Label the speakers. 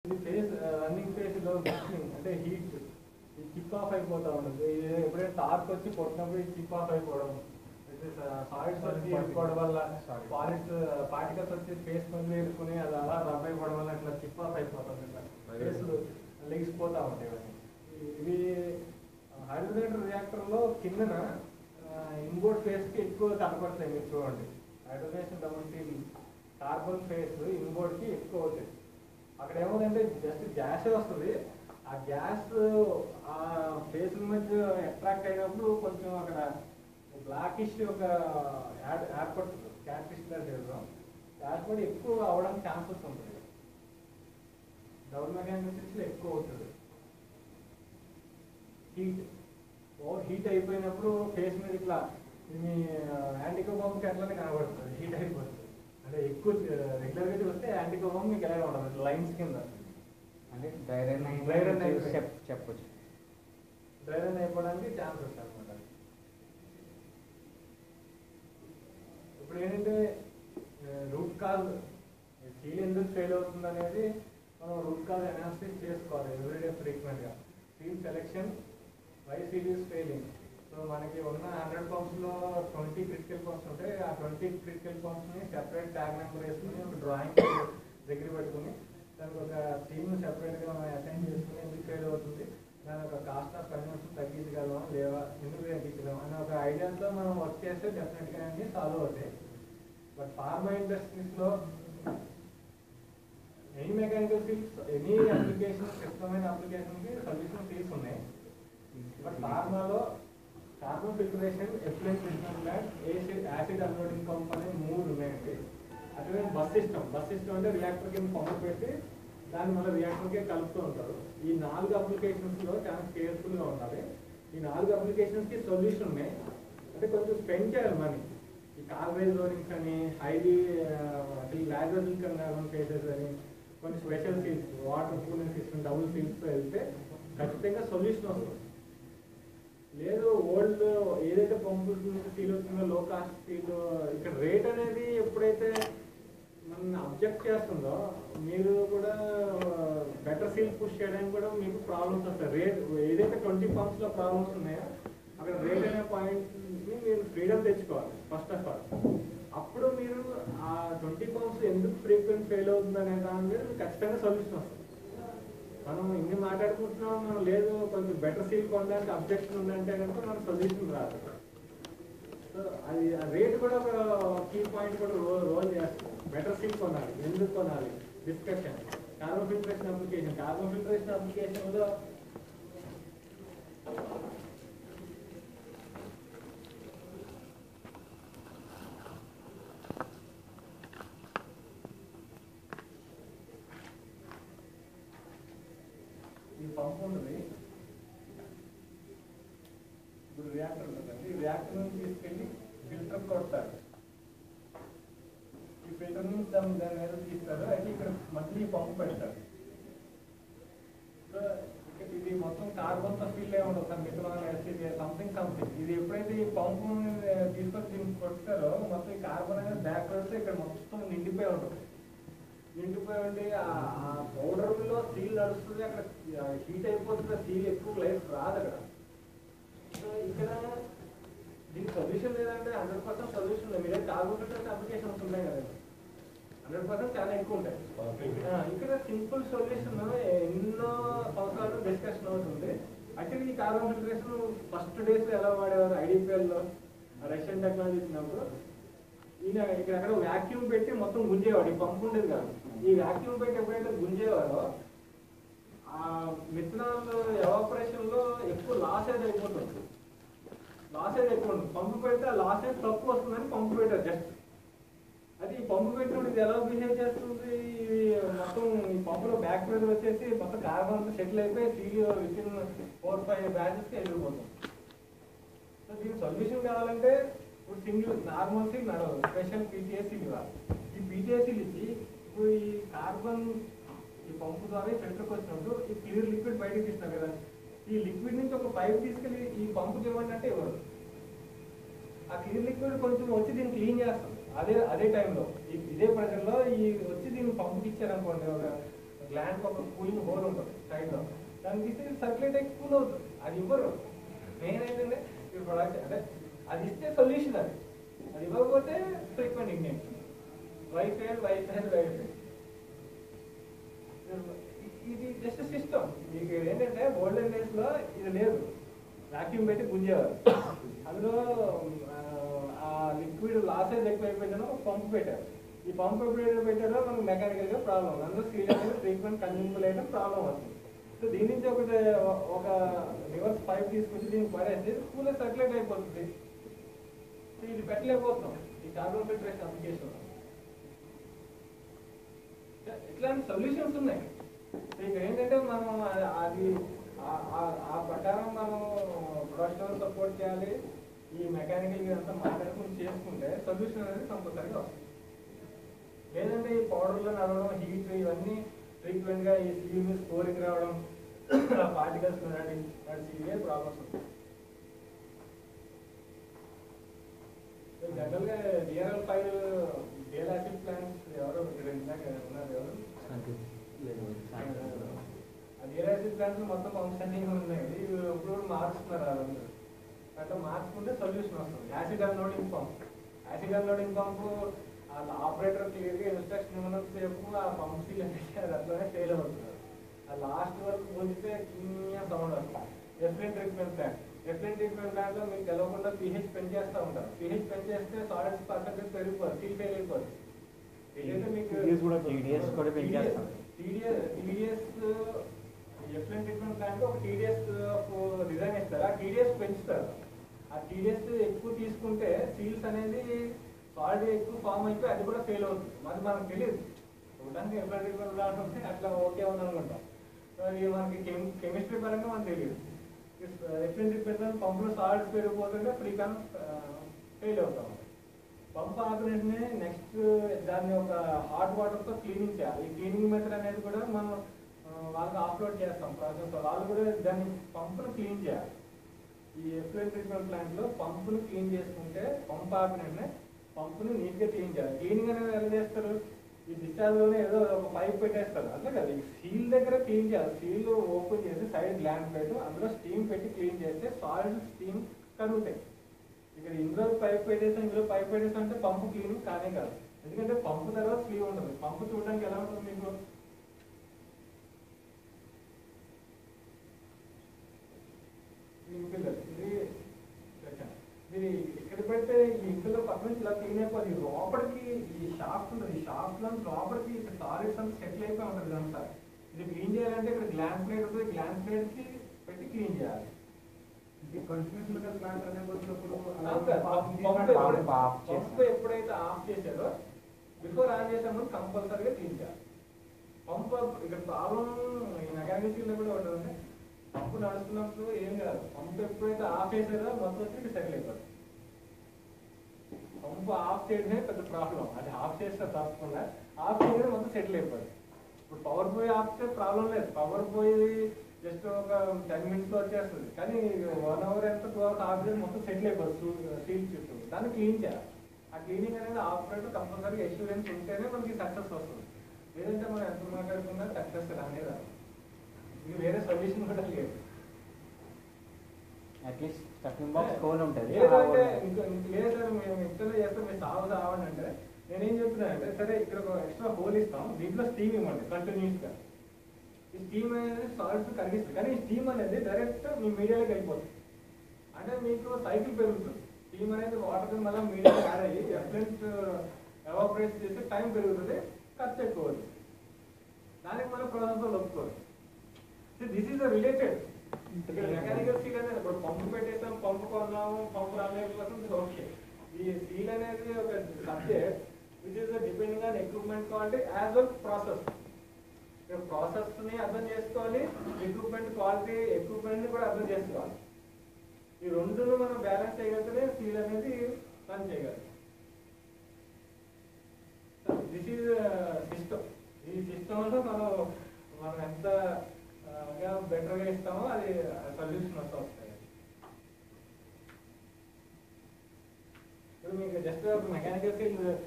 Speaker 1: ఇది face running face లో మిషనింగ్ అంటే హీట్ చిప్ ఆఫ్ అయిపోతా ఉంటుంది ఇది ఎప్పుడైతే టార్క్ వచ్చి కొట్టినప్పుడు చిప్ ఆఫ్ అయిపోవడం సాలిడ్స్ వచ్చి వేసుకోవడం వల్ల సాలిడ్స్ పార్టికల్స్ వచ్చి ఫేస్ మీద వేసుకుని అది అలా రబ్ అయిపోవడం వల్ల ఇట్లా చిప్ ఆఫ్ అయిపోతుంది ఇట్లా ఫేస్ లెగిసిపోతా ఉంటాయి ఇవన్నీ ఇవి హైడ్రోజనేటర్ రియాక్టర్ లో కిందన ఇన్బోర్డ్ ఫేస్ కి ఎక్కువ కనపడతాయి మీరు చూడండి hydrogenation double T carbon face inboard కి ఎక్కువ అవుతాయి అక్కడ ఏమవుతుందంటే జస్ట్ గ్యాస్ వస్తుంది ఆ గ్యాస్ ఆ ఫేస్ మధ్య అట్రాక్ట్ అయినప్పుడు కొంచెం అక్కడ బ్లాకిష్ ఒక యాడ్ ఏర్పడుతుంది క్యారెక్టరిస్టిక్ చేద్దాం గ్యాస్ కూడా ఎక్కువ అవడానికి ఛాన్సెస్ ఉంటుంది డబుల్ మెకానికల్ ఎక్కువ అవుతుంది హీట్ ఓవర్ హీట్ అయిపోయినప్పుడు ఫేస్ మీద ఇట్లా మీ యాంటికో బాంబ్కి అట్లనే కనబడుతుంది హీట్ అయిపోతుంది అంటే ఎక్కువ రెగ్యులర్గా చూస్తే యాంటికో బాంబ్ మీకు ఎలా ఉండదు లైన్స్ కింద
Speaker 2: అంటే డ్రై రన్
Speaker 1: Dry run అయిపోయింది.
Speaker 2: చెప్ చెప్పొచ్చు
Speaker 1: డ్రై రన్ అయిపోవడానికి ఛాన్స్ వస్తుంది అనమాట ఇప్పుడు ఏంటంటే రూట్ కాజ్ సీల్ ఎందుకు ఫెయిల్ అవుతుంది అనేది మనం రూట్ కాజ్ అనాలిసిస్ చేసుకోవాలి ఎవ్రీడే ఫ్రీక్వెంట్ గా seal selection why seal is failing so మనకి ఉన్న హండ్రెడ్ పంప్స్ లో ట్వంటీ క్రిటికల్ పంప్స్ ఉంటాయి ఆ ట్వంటీ క్రిటికల్ పంప్స్ ని సెపరేట్ ట్యాగ్ నెంబర్ వేసుకుని ఒక డ్రాయింగ్ దగ్గర పెట్టుకుని దానికి ఒక టీమ్ సెపరేట్ గా మనం అసైన్ చేసుకుని ఎందుకు ఫెయిల్ అవుతుంది దాని ఒక కాస్ట్ ఆఫ్ కన్వర్షన్ తగ్గించగలమా లేవా ఎందుకు తగ్గించలేము అనే ఒక ఐడియాతో మనం వర్క్ చేస్తే డెఫినెట్ గా అన్ని సాల్వ్ అవుతాయి బట్ ఫార్మా ఇండస్ట్రీస్ లో any mechanical fields any application క్లిష్టమైన అప్లికేషన్ కి సొల్యూషన్ ఫీల్డ్స్ ఉన్నాయి బట్ ఫార్మాలో carbon filtration effluent treatment plant acid acid unloading pump అనే మూడు ఉన్నాయండి అట్లనే బస్ సిస్టమ్ బస్ సిస్టమ్ అంటే రియాక్టర్ కింద పంపు పెట్టి దాన్ని మళ్ళీ రియాక్టర్కే కలుపుతూ ఉంటారు ఈ నాలుగు అప్లికేషన్స్ లో చాలా కేర్ఫుల్ గా ఉండాలి ఈ నాలుగు అప్లికేషన్స్ కి సొల్యూషన్ ఉన్నాయి అంటే కొంచెం స్పెండ్ చేయాలి మనీ ఈ కార్బైజ్ లోనింగ్స్ అని హైలీ గ్రాడ్యుయేషన్ కార్బన్ కేసెస్ అని కొన్ని special seals water cooling system double seals తో వెళ్తే ఖచ్చితంగా సొల్యూషన్ వస్తుంది లేదు ఓల్డ్ ఏదైతే పంపు సీల్ వచ్చిందో లో కాస్ట్ సీల్ ఇక్కడ రేట్ అనేది ఎప్పుడైతే మన అబ్జెక్ట్ చేస్తుందో మీరు కూడా బెటర్ సీల్ పుష్ చేయడానికి కూడా మీకు ప్రాబ్లమ్స్ వస్తాయి రేట్ ఏదైతే ట్వంటీ పంప్స్ లో ప్రాబ్లమ్స్ ఉన్నాయో అక్కడ రేట్ అనే పాయింట్ ని మీరు ఫ్రీడమ్ తెచ్చుకోవాలి ఫస్ట్ ఆఫ్ ఆల్ అప్పుడు మీరు ఆ ట్వంటీ పంప్స్ ఎందుకు ఫ్రీక్వెంట్ ఫెయిల్ అవుతుంది అనే దాని మీద మీకు ఖచ్చితంగా సొల్యూషన్ వస్తుంది మనం ఇన్ని మాట్లాడుకుంటున్నాం మనం లేదు కొంచెం బెటర్ సీల్ కొనడానికి అబ్జెక్షన్ ఉందంటే కనుక మనకు సొల్యూషన్ రాదు సో అది ఆ రేట్ కూడా ఒక కీ పాయింట్ కూడా రో రోల్ చేస్తుంది బెటర్ సీల్ కొనాలి ఎందుకు కొనాలి discussion carbon filtration application carbon filtration application లో ఈ పంప్ ఉన్నది ఇప్పుడు రియాక్టర్ ఉంటుందండి ఈ రియాక్టర్ నుంచి తీసుకెళ్ళి ఫిల్టర్ కొడతారు ఈ ఫిల్టర్ నుంచి దాని దాని మీద తీస్తారు అయితే ఇక్కడ మళ్ళీ ఈ పంపు పెడతారు సో ఇక్కడ ఇది మొత్తం కార్బన్ తో ఫిల్ అయి ఉండదు sir methanol acid something something ఇది ఎప్పుడైతే ఈ పంపు తీసుకొని దీన్ని కొడతారో మొత్తం ఈ కార్బన్ అనేది బ్యాక్ ఇక్కడ మొత్తం నిండిపోయి ఉంటుంది నిండిపోయి ఉండి ఆ పౌడర్ లో సీల్ నడుస్తుంది అక్కడ హీట్ అయిపోతుంది సీల్ ఎక్కువ లైఫ్ రాదు అక్కడ సో ఇక్కడ దీనికి సొల్యూషన్ లేదంటే హండ్రెడ్ పర్సెంట్ సొల్యూషన్ లేదు మీరే కార్బోహైడ్రేట్ అప్లికేషన్స్ ఉన్నాయి కదా హండ్రెడ్ పర్సెంట్ చాలా ఎక్కువ ఉంటాయి ఆ, ఇక్కడ సింపుల్ సొల్యూషన్ ఎన్నో సంవత్సరాలు డిస్కషన్ అవుతుంది యాక్చువల్లీ ఈ కార్బన్ ఫిల్టరేషన్ ఫస్ట్ డేస్ ఎలా వాడేవారు ఐడిపిఎల్ లో రష్యన్ టెక్నాలజీ ఇచ్చినప్పుడు ఈయన ఇక్కడ అక్కడ వ్యాక్యూమ్ పెట్టి మొత్తం గుంజేవాడు ఈ పంపు ఉండేది కాదు ఈ వ్యాక్యూమ్ పెట్టి ఎప్పుడైతే గుంజేవాడో ఆ మిథనాల్ ఎవాపరేషన్ లో ఎక్కువ లాసేజ్ అయిపోతుంది లాసేజ్ ఎక్కువ ఉంటుంది పంపు పెడితే ఆ లాసేజ్ తక్కువ వస్తుందని పంపు పెట్టారు జస్ట్ అది ఈ పంపు పెట్టినప్పుడు ఇది ఎలా బిహేవ్ చేస్తుంది ఇది మొత్తం ఈ పంపులో బ్యాక్ ప్రెషర్ వచ్చేసి మొత్తం కార్బన్ అంతా సెటిల్ అయిపోయి seal within four five బ్యాచెస్కి వెళ్ళిపోతుంది సో దీనికి సొల్యూషన్ కావాలంటే ఇప్పుడు సింగిల్ నార్మల్ సీల్ నడవదు స్పెషల్ పీటీఎస్సీలు ఇవ్వాలి ఈ పీటీఎస్సీలు ఇచ్చి ఇప్పుడు ఈ కార్బన్ ఈ పంపు ద్వారా ఫిల్టర్కి వచ్చినప్పుడు ఈ క్లియర్ లిక్విడ్ బయటకు తీస్తున్నారు కదా ఈ లిక్విడ్ నుంచి ఒక పైప్ తీసుకెళ్ళి ఈ పంపుకి ఇవ్వండి అంటే ఇవ్వరు ఆ క్లియర్ లిక్విడ్ కొంచెం వచ్చి దీన్ని క్లీన్ చేస్తుంది అదే అదే టైంలో ఇదే ప్రెషర్లో ఈ వచ్చి దీన్ని పంపుకి ఇచ్చారనుకోండి ఒక గ్లాండ్ ఒక కూలింగ్ హోల్ ఉంటుంది సైడ్ లో దాన్ని తీసి సర్క్యులేట్ అయ్యి కూల్ అవుతుంది అది ఇవ్వరు మెయిన్ ఏంటంటే ఈ ప్రొడక్ట్ అంటే అది ఇస్తే సొల్యూషన్ అది అది ఇవ్వకపోతే ఫ్రీక్వెంట్ ఇగ్నేషన్ వైఫై వైఫై వైఫై ఇది జస్ట్ సిస్టమ్ మీకు ఏంటంటే ఓల్డెన్ డేస్ లో ఇది లేదు వాక్యూమ్ పెట్టి గుంజేవారు అందులో ఆ, ఆ లిక్విడ్ లాసెస్ ఎక్కువ అయిపోయిందని ఒక పంపు పెట్టారు ఈ పంపు ఎప్పుడైతే పెట్టారో మనకు మెకానికల్ గా ప్రాబ్లం అందులో సీల్ అనేది ఫ్రీక్వెంట్ కన్జ్యూమబుల్ అయితే ప్రాబ్లం వస్తుంది సో దీని నుంచి ఒకటి ఒక రివర్స్ పైప్ తీసుకొచ్చి దీనికి పడేస్తే కూలర్ సర్క్యులేట్ అయిపోతుంది సో ఇది పెట్టలేకపోతున్నాం ఈ కార్బన్ ఫిల్టరేషన్ అప్లికేషన్ ఇట్లాంటి సొల్యూషన్స్ ఉన్నాయి సో ఇక్కడ ఏంటంటే మనం ఆ- అది ఆ- ఆ- ఆ ప్రకారం మనం ప్రొడక్షన్ సపోర్ట్ చేయాలి ఈ మెకానికల్ అంతా మాట్లాడుకుని చేసుకుంటే సొల్యూషన్ అనేది కంపల్సరీగా వస్తుంది లేదంటే ఈ పౌడర్లో నడవడం హీట్ ఇవన్నీ ఫ్రీక్వెంట్ గా ఈ స్లీవ్ స్కోరింగ్ రావడం పార్టికల్స్ నడి నడిచి ఇవే ప్రాబ్లమ్స్ ఉంటాయి జనరల్ గా DRL five DL acid plants ఎవరో ఇక్కడ ఇందాక ఉన్నారు ఎవరు ఆ డిఎల్ యాసిడ్ ప్లాంట్స్ మొత్తం పంప్స్ అన్ని ఉన్నాయి ఇవి ఇప్పుడు మార్చుతున్నారు వాళ్ళందరూ అంటే మార్చుకుంటే సొల్యూషన్ వస్తుంది acid unloading pump acid unloading pump వాళ్ళ ఆపరేటర్ క్లియర్ గా ఇన్స్ట్రక్షన్ ఇవ్వడం సేపు ఆ పంప్ సీల్ అనేది అది అట్లనే ఫెయిల్ అవుతున్నారు ఆ లాస్ట్ వరకు పోతే కింద సౌండ్ వస్తుంది effluent treatment plant effluent treatment plant లో మీకు తెలవకుండా పిహెచ్ పెంచేస్తూ ఉంటారు పిహెచ్ పెంచేస్తే సాలిడ్స్ పర్సెంటేజ్ పెరిగిపోదు సీల్ ఫెయిల్ అయిపోతుంది ఏదైతే మీకు
Speaker 3: TDS కూడా TDS కూడా పెంచేస్తాం.
Speaker 1: TDS TDS effluent treatment plant ఒక టీడీఎస్ డిజైన్ ఇస్తారు ఆ టీడీఎస్ పెంచుతారు ఆ టీడీఎస్ ఎక్కువ తీసుకుంటే సీల్స్ అనేది సాలిడ్ ఎక్కువ ఫామ్ అయిపోయి అది కూడా ఫెయిల్ అవుతుంది మరి మనకు తెలియదు చూడడానికి ఎఫ్లెంట్ ట్రీట్మెంట్ ప్లాంట్ ఉంటే అట్లా ఓకే ఉంది అనుకుంటాం అది మనకి కెమిస్ట్రీ పరంగా మనకు తెలియదు ఎఫ్లెంట్ ట్రీట్మెంట్ పంపులో సాలిడ్స్ పెరిగిపోతుంటే ఫ్రీ కాన్ ఫెయిల్ అవుతాం పంప్ ఆపరేషన్ నెక్స్ట్ దాన్ని ఒక హాట్ వాటర్ తో క్లీనింగ్ చేయాలి ఈ క్లీనింగ్ మెథడ్ అనేది కూడా మనం ఆ, వాళ్ళకి అప్లోడ్ చేస్తాం ప్రాసెస్ వాళ్ళు కూడా దాన్ని పంపును క్లీన్ చేయాలి ఈ ఎఫ్లూయెంట్ ట్రీట్మెంట్ ప్లాంట్ లో పంపును క్లీన్ చేసుకుంటే పంప్ ఆపిన వెంటనే పంపును నీట్ గా క్లీన్ చేయాలి క్లీనింగ్ అనేది ఎలా చేస్తారు ఈ డిశ్చార్జ్ లోనే ఏదో ఒక పైప్ పెట్టేస్తారు అంతే కదా ఈ సీల్ దగ్గర క్లీన్ చేయాలి సీల్ ఓపెన్ చేసి సైడ్ గ్లాండ్ పెట్టి అందులో స్టీమ్ పెట్టి క్లీన్ చేస్తే సాల్ట్ స్టీమ్ కరుగుతాయి ఇక్కడ ఇందులో పైప్ పెట్టేసాం ఇందులో పైప్ పెట్టేసాం అంటే పంపు క్లీన్ కానే కాదు ఎందుకంటే పంపు తర్వాత స్లీవ్ ఉంటుంది పంపు చూడడానికి ఎలా ఉంటుంది మీకు ఈ ఇంపిల్లర్ ఇది సెకండ్. ఇది ఇక్కడ పెడితే ఈ ఇంపిల్లర్ పక్క నుంచి ఇలా క్లీన్ అయిపోతుంది ఈ లోపలికి ఈ షాఫ్ట్ ఉంటుంది ఈ షాఫ్ట్ లో లోపలికి ఇక్కడ సాలిడ్స్ అంతా సెటిల్ అయిపోయి ఉంటుంది ఇదంతా ఇది క్లీన్ చేయాలంటే ఇక్కడ గ్లాండ్ ప్లేట్ ఉంటుంది గ్లాండ్ ప్లేట్ కి పెట్టి క్లీన్ చేయాలి
Speaker 3: కంటిన్యూస్ గా ప్లాంట్ అనేది వచ్చినప్పుడు
Speaker 1: పంప్
Speaker 3: పంప్
Speaker 1: ఎప్పుడైతే-
Speaker 2: ఆఫ్ చేశారు.
Speaker 1: పంప్ ఎప్పుడైతే ఆఫ్ చేశారో బిఫోర్ ఆన్ చేసే ముందు కంపల్సరీగా క్లీన్ చేయాలి పంప్ ఇక్కడ ప్రాబ్లం ఈ మెకానిక్స్ లో కూడా ఒకటి ఉంది పంప్ నడుస్తున్నప్పుడు ఏం కాదు పంప్ ఎప్పుడైతే ఆఫ్ చేసారో మొత్తం వచ్చి సెటిల్ అయిపోతుంది పంప్ ఆఫ్ చేయడమే పెద్ద ప్రాబ్లం అది ఆఫ్ చేస్తే తప్పకుండా ఆఫ్ చేయడం మొత్తం సెటిల్ అయిపోతుంది ఇప్పుడు పవర్ పోయి ఆఫ్ చేస్తే ప్రాబ్లం లేదు పవర్ పోయి జస్ట్ ఒక టెన్ మినిట్స్ లో వచ్చేస్తుంది కానీ వన్ అవర్ ఎంత టూ అవర్స్ ఆఫ్ చేసి మొత్తం సెటిల్ అయిపోతుంది సీల్ చుట్టూ దాన్ని క్లీన్ చేయాలి ఆ క్లీనింగ్ అనేది ఆపరేటర్ కంపల్సరీగా ఎక్స్పీరియన్స్ ఉంటేనే మనకి సక్సెస్ వస్తుంది లేదంటే మనం ఎంత మాట్లాడుకున్నా సక్సెస్ రానే రాదు ఇది వేరే సొల్యూషన్ కూడా లేదు
Speaker 2: అట్లీస్ట్ స్టఫింగ్ బాక్స్ కోల్ ఉంటుంది
Speaker 1: లేదంటే ఇంకో ఇంక లేదు సార్ మేము ఇట్లా చేస్తాం మీరు సాగు సావండి అంటే నేనేం చెప్తున్నా అంటే సరే ఇక్కడ ఒక ఎక్స్ట్రా హోల్ ఇస్తాం దీంట్లో స్టీమ్ ఇవ్వండి కంటిన్యూస్ గా ఈ స్టీమ్ అనేది సాల్ట్స్ కరిగిస్తుంది కానీ ఈ స్టీమ్ అనేది డైరెక్ట్ మీ మీడియాలోకి వెళ్ళిపోతుంది అంటే మీకు సైకిల్ పెరుగుతుంది స్టీమ్ అనేది వాటర్ మళ్ళీ మీడియాలో యాడ్ అయ్యి ఎఫ్లెంట్ ఎవాపరేట్ చేస్తే టైం పెరుగుతుంది ఖర్చు ఎక్కువ అవుతుంది దానికి మళ్ళీ ప్రాసెస్ ఒప్పుకోరు దిస్ ఈస్ రిలేటెడ్ ఇక్కడ మెకానికల్ సీల్ అనేది ఇప్పుడు పంపు పెట్టేసాం పంపు కొన్నాము పంపు రాలేకపోతుంది ఓకే ఈ సీల్ అనేది ఒక subject which is depending on equipment quality as well process process ని అర్థం చేసుకోవాలి ఎక్విప్మెంట్ క్వాలిటీ ఎక్విప్మెంట్ ని కూడా అర్థం చేసుకోవాలి ఈ రెండును మనం బ్యాలెన్స్ చేయగలిగితే సీల్ అనేది రన్ చేయగలం దిస్ ఈజ్ సిస్టమ్ ఈ సిస్టమ్ లో మనం మనం ఎంత బెటర్ గా ఇస్తామో అది సొల్యూషన్ వస్తూ వస్తాయి ఇప్పుడు మీకు జస్ట్ మెకానికల్ సీల్